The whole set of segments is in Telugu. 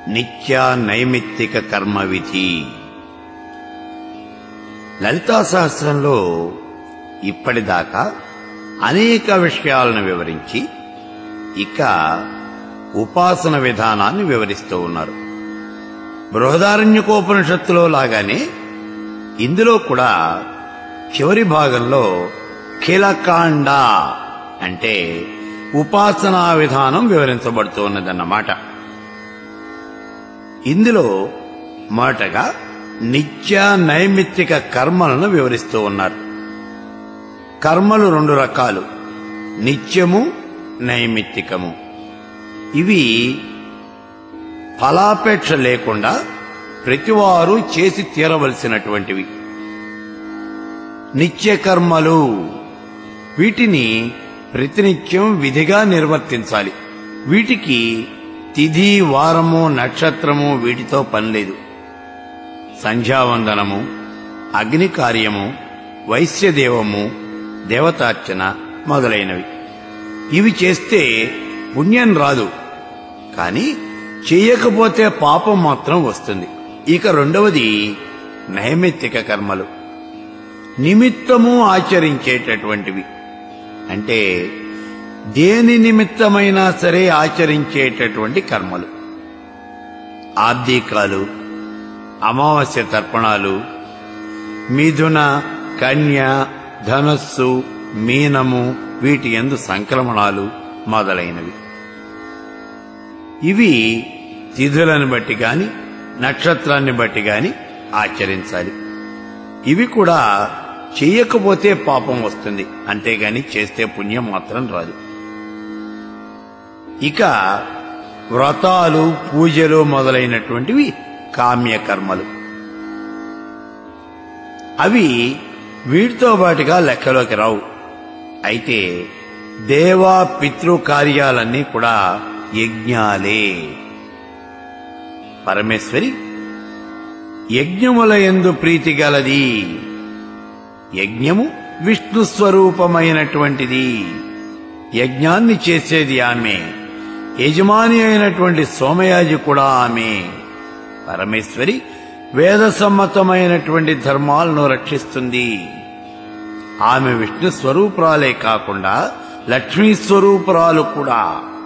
నిత్య నైమిత్తిక కర్మ విధి లలితా సహస్రంలో ఇప్పటిదాకా అనేక విషయాలను వివరించి ఇక ఉపాసన విధానాన్ని వివరిస్తూ ఉన్నారు బృహదారణ్యకోపనిషత్తులో లాగానే ఇందులో కూడా చివరి భాగంలో ఖిలకాండ అంటే ఉపాసనా విధానం వివరించబడుతూ ఉన్నదన్నమాట ఇందులో మొదటగా నిత్య నైమిత్తిక కర్మలను వివరిస్తూ ఉన్నారు కర్మలు రెండు రకాలు నిత్యము నైమిత్తికము ఇవి ఫలాపేక్ష లేకుండా ప్రతివారు చేసి తీరవలసినటువంటివి నిత్య కర్మలు వీటిని ప్రతినిత్యం విధిగా నిర్వర్తించాలి వీటికి తిథి వారము నక్షత్రము వీటితో పనిలేదు సంధ్యావందనము అగ్ని కార్యము వైశ్యదేవము దేవతార్చన మొదలైనవి ఇవి చేస్తే పుణ్యం రాదు కానీ చేయకపోతే పాపం మాత్రం వస్తుంది ఇక రెండవది నైమిత్తిక కర్మలు నిమిత్తము ఆచరించేటటువంటివి అంటే దేని నిమిత్తమైనా సరే ఆచరించేటటువంటి కర్మలు ఆబ్దీకాలు అమావాస్య తర్పణాలు మిథున కన్య ధనస్సు మీనము వీటి ఎందు సంక్రమణాలు మొదలైనవి ఇవి తిథులను బట్టి గాని నక్షత్రాన్ని బట్టి గాని ఆచరించాలి ఇవి కూడా చెయ్యకపోతే పాపం వస్తుంది అంతేగాని చేస్తే పుణ్యం మాత్రం రాదు ఇక వ్రతాలు పూజలు మొదలైనటువంటివి కామ్యకర్మలు అవి వీటితో పాటుగా లెక్కలోకి రావు అయితే దేవా పితృ కార్యాలన్నీ కూడా యజ్ఞాలే పరమేశ్వరి యజ్ఞముల ఎందు ప్రీతి గలది యజ్ఞము విష్ణు స్వరూపమైనటువంటిది యజ్ఞాన్ని చేసేది ఆమె యజమాని అయినటువంటి సోమయాజి కూడా ఆమె పరమేశ్వరి వేద సమ్మతమైనటువంటి ధర్మాలను రక్షిస్తుంది ఆమె విష్ణు స్వరూపురాలే కాకుండా లక్ష్మీ స్వరూపురాలు కూడా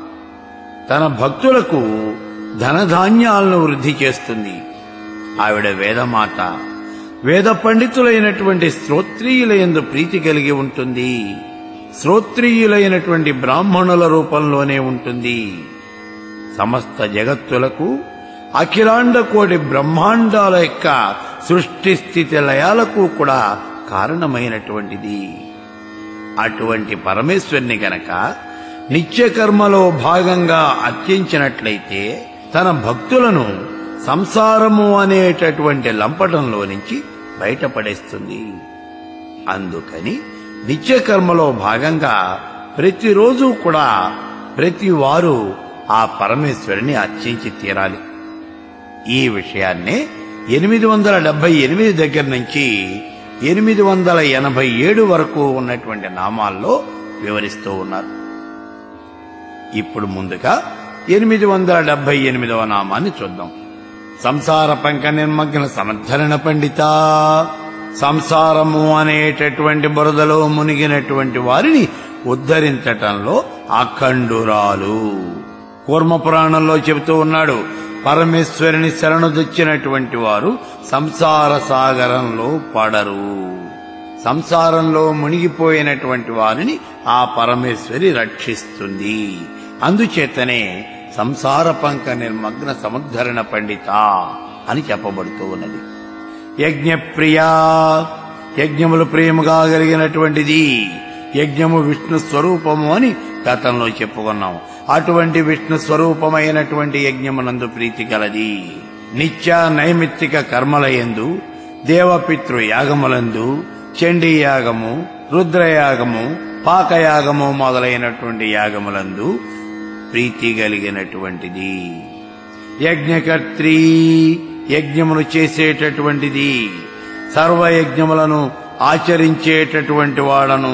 తన భక్తులకు ధనధాన్యాలను వృద్ధి చేస్తుంది ఆవిడ వేదమాత వేద పండితులైనటువంటి శ్రోత్రియుల యందు ప్రీతి కలిగి ఉంటుంది శ్రోత్రియులైనటువంటి బ్రాహ్మణుల రూపంలోనే ఉంటుంది సమస్త జగత్తులకు అఖిలాండ కోటి బ్రహ్మాండాల యొక్క సృష్టి స్థితి లయాలకు కూడా కారణమైనటువంటిది అటువంటి పరమేశ్వరుని గనక నిత్యకర్మలో భాగంగా అర్చించినట్లయితే తన భక్తులను సంసారము అనేటటువంటి లంపటంలో నుంచి బయటపడేస్తుంది అందుకని నిత్యకర్మలో భాగంగా ప్రతిరోజు కూడా ప్రతి వారు ఆ పరమేశ్వరుని అర్చించి తీరాలి ఈ విషయాన్నే ఎనిమిది వందల డెబ్బై ఎనిమిది దగ్గర నుంచి ఎనిమిది వందల ఎనభై ఏడు వరకు ఉన్నటువంటి నామాల్లో వివరిస్తూ ఉన్నారు ఇప్పుడు ముందుగా ఎనిమిది వందల డెబ్బై ఎనిమిదవ నామాన్ని చూద్దాం సంసార పంక నిర్మగ్న సమర్థరణ పండిత సంసారము అనేటటువంటి బురదలో మునిగినటువంటి వారిని ఉద్ధరించటంలో అఖండురాలు కూర్మ పురాణంలో చెబుతూ ఉన్నాడు పరమేశ్వరుని శరణు తెచ్చినటువంటి వారు సంసార సాగరంలో పడరు సంసారంలో మునిగిపోయినటువంటి వారిని ఆ పరమేశ్వరి రక్షిస్తుంది అందుచేతనే సంసార పంక నిర్మగ్న సముద్ధరణ పండిత అని చెప్పబడుతూ ఉన్నది యజ్ఞప్రియా యజ్ఞములు ప్రేమగా కలిగినటువంటిది యజ్ఞము విష్ణు స్వరూపము అని గతంలో చెప్పుకున్నాం అటువంటి విష్ణు స్వరూపమైనటువంటి యజ్ఞమునందు ప్రీతి కలది నిత్య నైమిత్తిక కర్మలయందు దేవపితృ యాగములందు చండీ యాగము రుద్రయాగము పాకయాగము మొదలైనటువంటి యాగములందు ప్రీతి కలిగినటువంటిది యజ్ఞకర్త్రి యజ్ఞములు చేసేటటువంటిది సర్వయజ్ఞములను ఆచరించేటటువంటి వాడను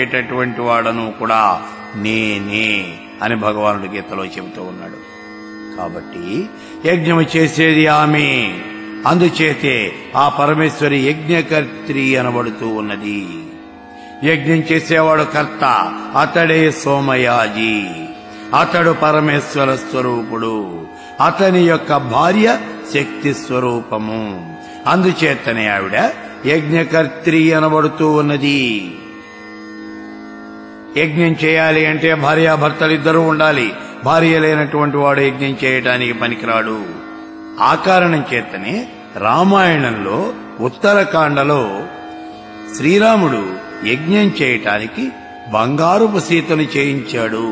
అనుభవించేటటువంటి వాడను కూడా నేనే అని భగవానుడు గీతలో చెబుతూ ఉన్నాడు కాబట్టి యజ్ఞము చేసేది ఆమె అందుచేతే ఆ పరమేశ్వరి యజ్ఞకర్త్రి అనబడుతూ ఉన్నది యజ్ఞం చేసేవాడు కర్త అతడే సోమయాజి అతడు పరమేశ్వర స్వరూపుడు అతని యొక్క భార్య శక్తి స్వరూపము అందుచేతనే ఆవిడ యజ్ఞకర్త్రి అనబడుతూ ఉన్నది యజ్ఞం చేయాలి అంటే భార్యాభర్తలు ఇద్దరూ ఉండాలి భార్య లేనటువంటి వాడు యజ్ఞం చేయటానికి పనికిరాడు ఆ కారణం చేతనే రామాయణంలో ఉత్తరకాండలో శ్రీరాముడు యజ్ఞం చేయటానికి బంగారుపు సీతను చేయించాడు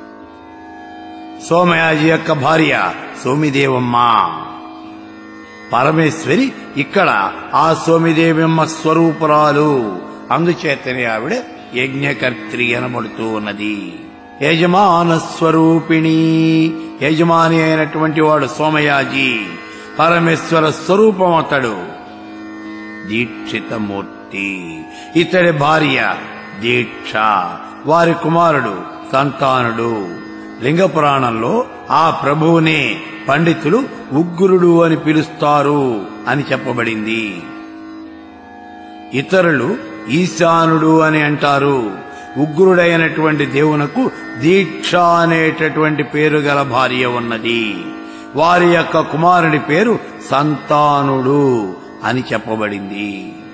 సోమయాజి యొక్క భార్య సోమిదేవమ్మ పరమేశ్వరి ఇక్కడ ఆ సోమిదేవమ్మ స్వరూపురాలు అందుచేతనే ఆవిడ యజ్ఞకర్త్రి అనబడుతూ ఉన్నది యజమాన స్వరూపిణి యజమాని అయినటువంటి వాడు సోమయాజి పరమేశ్వర స్వరూపం అతడు దీక్షితమూర్తి ఇతడి భార్య దీక్ష వారి కుమారుడు సంతానుడు లింగ పురాణంలో ఆ ప్రభువునే పండితులు ఉగ్రుడు అని పిలుస్తారు అని చెప్పబడింది ఇతరులు ఈశానుడు అని అంటారు ఉగ్రుడైనటువంటి దేవునకు దీక్ష అనేటటువంటి పేరు గల భార్య ఉన్నది వారి యొక్క కుమారుడి పేరు సంతానుడు అని చెప్పబడింది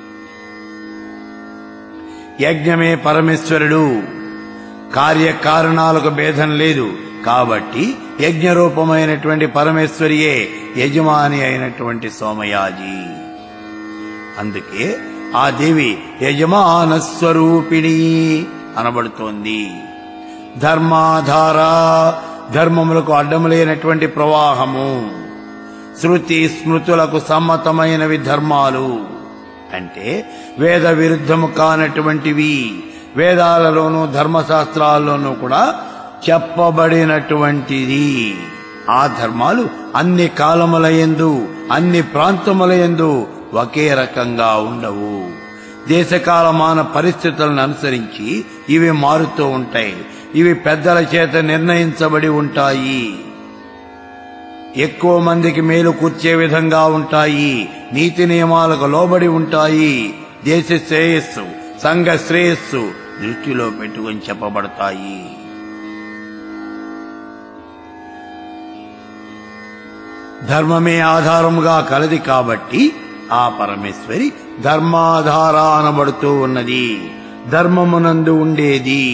యజ్ఞమే పరమేశ్వరుడు కార్యకారణాలకు భేదం లేదు కాబట్టి యజ్ఞరూపమైనటువంటి పరమేశ్వరియే యజమాని అయినటువంటి సోమయాజి అందుకే ఆ దేవి యజమాన స్వరూపిణి అనబడుతోంది ధర్మాధార ధర్మములకు అడ్డము లేనటువంటి ప్రవాహము శృతి స్మృతులకు సమ్మతమైనవి ధర్మాలు అంటే వేద విరుద్ధము కానటువంటివి వేదాలలోనూ ధర్మశాస్త్రాల్లోనూ కూడా చెప్పబడినటువంటిది ఆ ధర్మాలు అన్ని కాలములయందు అన్ని ప్రాంతములయందు ఒకే రకంగా ఉండవు దేశకాలమాన పరిస్థితులను అనుసరించి ఇవి మారుతూ ఉంటాయి ఇవి పెద్దల చేత నిర్ణయించబడి ఉంటాయి ఎక్కువ మందికి మేలు కూర్చే విధంగా ఉంటాయి నీతి నియమాలకు లోబడి ఉంటాయి దేశ శ్రేయస్సు సంఘ శ్రేయస్సు దృష్టిలో పెట్టుకొని చెప్పబడతాయి ధర్మమే ఆధారముగా కలది కాబట్టి ఆ పరమేశ్వరి ధర్మాధార అనబడుతూ ఉన్నది ధర్మమునందు ఉండేది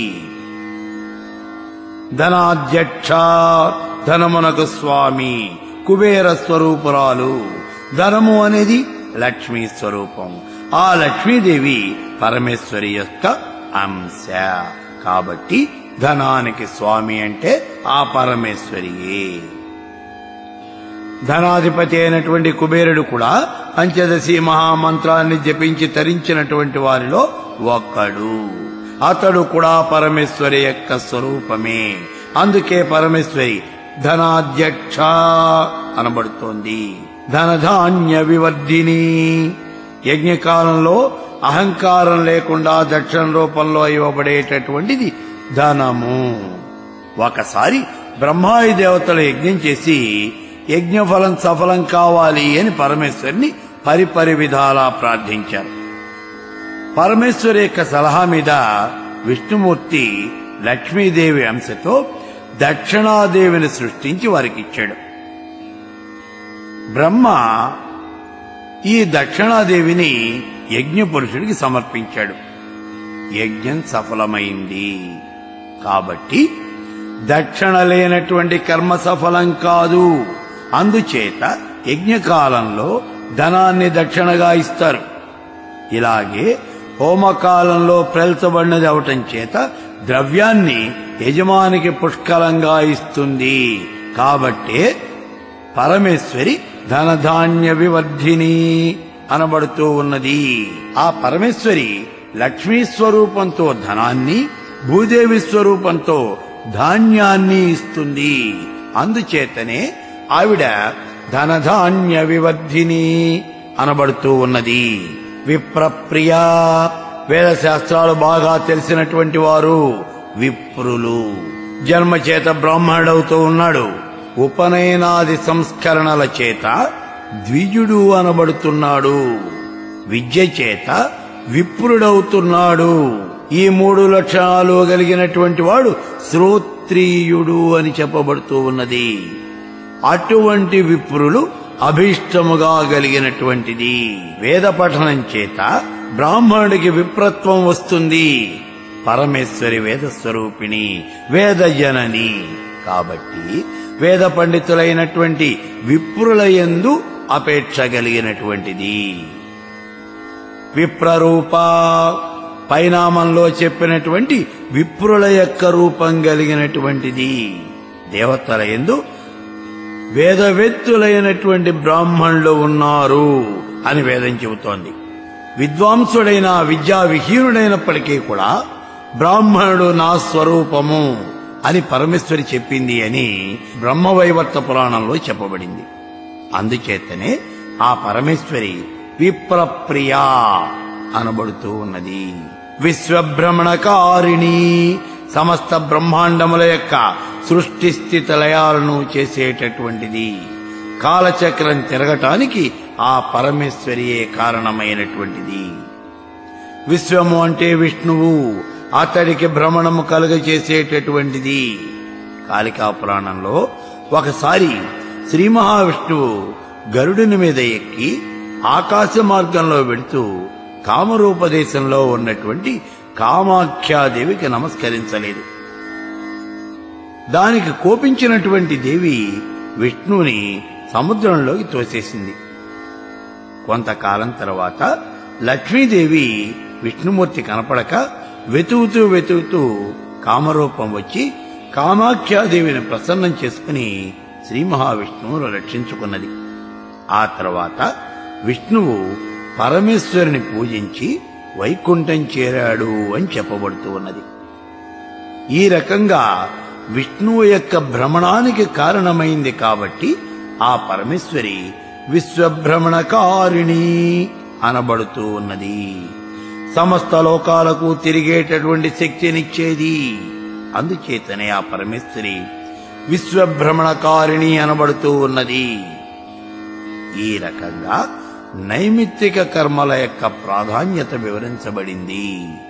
ధనాధ్యక్ష ధనమునకు స్వామి కుబేర స్వరూపురాలు ధనము అనేది లక్ష్మీ స్వరూపం ఆ లక్ష్మీదేవి పరమేశ్వరి యొక్క అంశ కాబట్టి ధనానికి స్వామి అంటే ఆ పరమేశ్వరియే ధనాధిపతి అయినటువంటి కుబేరుడు కూడా పంచదశి మహామంత్రాన్ని జపించి తరించినటువంటి వారిలో ఒక్కడు అతడు కూడా పరమేశ్వరి యొక్క స్వరూపమే అందుకే పరమేశ్వరి ధనాధ్యక్ష అనబడుతోంది ధనధాన్య వివర్ధిని యజ్ఞకాలంలో అహంకారం లేకుండా దక్షిణ రూపంలో ఇవ్వబడేటటువంటిది ధనము ఒకసారి బ్రహ్మాయి దేవతలు యజ్ఞం చేసి యజ్ఞఫలం సఫలం కావాలి అని పరమేశ్వరిని పరిపరి విధాలా ప్రార్థించారు పరమేశ్వరి యొక్క సలహా మీద విష్ణుమూర్తి లక్ష్మీదేవి అంశతో దక్షిణాదేవిని సృష్టించి వారికి ఇచ్చాడు బ్రహ్మ ఈ దక్షిణాదేవిని యజ్ఞ పురుషుడికి సమర్పించాడు యజ్ఞం సఫలమైంది కాబట్టి దక్షిణ లేనటువంటి కర్మ సఫలం కాదు అందుచేత యజ్ఞకాలంలో ధనాన్ని దక్షిణగా ఇస్తారు ఇలాగే హోమకాలంలో ప్రేల్చబడినది అవటం చేత ద్రవ్యాన్ని యజమానికి పుష్కలంగా ఇస్తుంది కాబట్టే పరమేశ్వరి ధనధాన్య వివర్ధిని అనబడుతూ ఉన్నది ఆ పరమేశ్వరి లక్ష్మీ స్వరూపంతో ధనాన్ని భూదేవి స్వరూపంతో ధాన్యాన్ని ఇస్తుంది అందుచేతనే ఆవిడ ధనధాన్య వివర్ధిని అనబడుతూ ఉన్నది విప్రప్రియ వేదశాస్త్రాలు బాగా తెలిసినటువంటి వారు విప్రులు జన్మ చేత బ్రాహ్మణుడవుతూ ఉన్నాడు ఉపనయనాది సంస్కరణల చేత ద్విజుడు అనబడుతున్నాడు విద్య చేత విప్రుడవుతున్నాడు ఈ మూడు లక్షణాలు కలిగినటువంటి వాడు శ్రోత్రియుడు అని చెప్పబడుతూ ఉన్నది అటువంటి విప్రులు అభీష్టముగా కలిగినటువంటిది వేద పఠనం చేత బ్రాహ్మణుడికి విప్రత్వం వస్తుంది పరమేశ్వరి వేద స్వరూపిణి వేద జనని కాబట్టి వేద పండితులైనటువంటి విప్రుల యందు అపేక్ష కలిగినటువంటిది విప్రరూప పైనామంలో చెప్పినటువంటి విప్రుల యొక్క రూపం కలిగినటువంటిది దేవతల ఎందు వేదవేత్తులైనటువంటి బ్రాహ్మణులు ఉన్నారు అని వేదం చెబుతోంది విద్వాంసుడైన విద్యా విహీనుడైనప్పటికీ కూడా బ్రాహ్మణుడు నా స్వరూపము అని పరమేశ్వరి చెప్పింది అని బ్రహ్మవైవర్త పురాణంలో చెప్పబడింది అందుచేతనే ఆ పరమేశ్వరి విప్రప్రియా అనబడుతూ ఉన్నది విశ్వభ్రమణకారిణి సమస్త బ్రహ్మాండముల యొక్క సృష్టి స్థితి లయాలను చేసేటటువంటిది కాలచక్రం తిరగటానికి ఆ పరమేశ్వరియే కారణమైనటువంటిది విశ్వము అంటే విష్ణువు అతడికి భ్రమణము కలుగజేసేటటువంటిది కాళికా పురాణంలో ఒకసారి శ్రీ మహావిష్ణువు గరుడుని మీద ఎక్కి ఆకాశ మార్గంలో వెడుతూ కామరూపదేశంలో ఉన్నటువంటి కామాఖ్యాదేవికి నమస్కరించలేదు దానికి కోపించినటువంటి దేవి విష్ణువుని సముద్రంలోకి తోసేసింది కొంతకాలం తర్వాత లక్ష్మీదేవి విష్ణుమూర్తి కనపడక వెతుకుతూ వెతుకుతూ కామరూపం వచ్చి కామాఖ్యాదేవిని ప్రసన్నం చేసుకుని శ్రీ మహావిష్ణువును రక్షించుకున్నది ఆ తర్వాత విష్ణువు పరమేశ్వరుని పూజించి వైకుంఠం చేరాడు అని చెప్పబడుతూ ఉన్నది ఈ రకంగా విష్ణువు యొక్క భ్రమణానికి కారణమైంది కాబట్టి ఆ పరమేశ్వరి విశ్వభ్రమణకారిణి అనబడుతూ ఉన్నది సమస్త లోకాలకు తిరిగేటటువంటి శక్తినిచ్చేది అందుచేతనే ఆ పరమేశ్వరి విశ్వభ్రమణకారిణి అనబడుతూ ఉన్నది ఈ రకంగా నైమిత్తిక కర్మల యొక్క ప్రాధాన్యత వివరించబడింది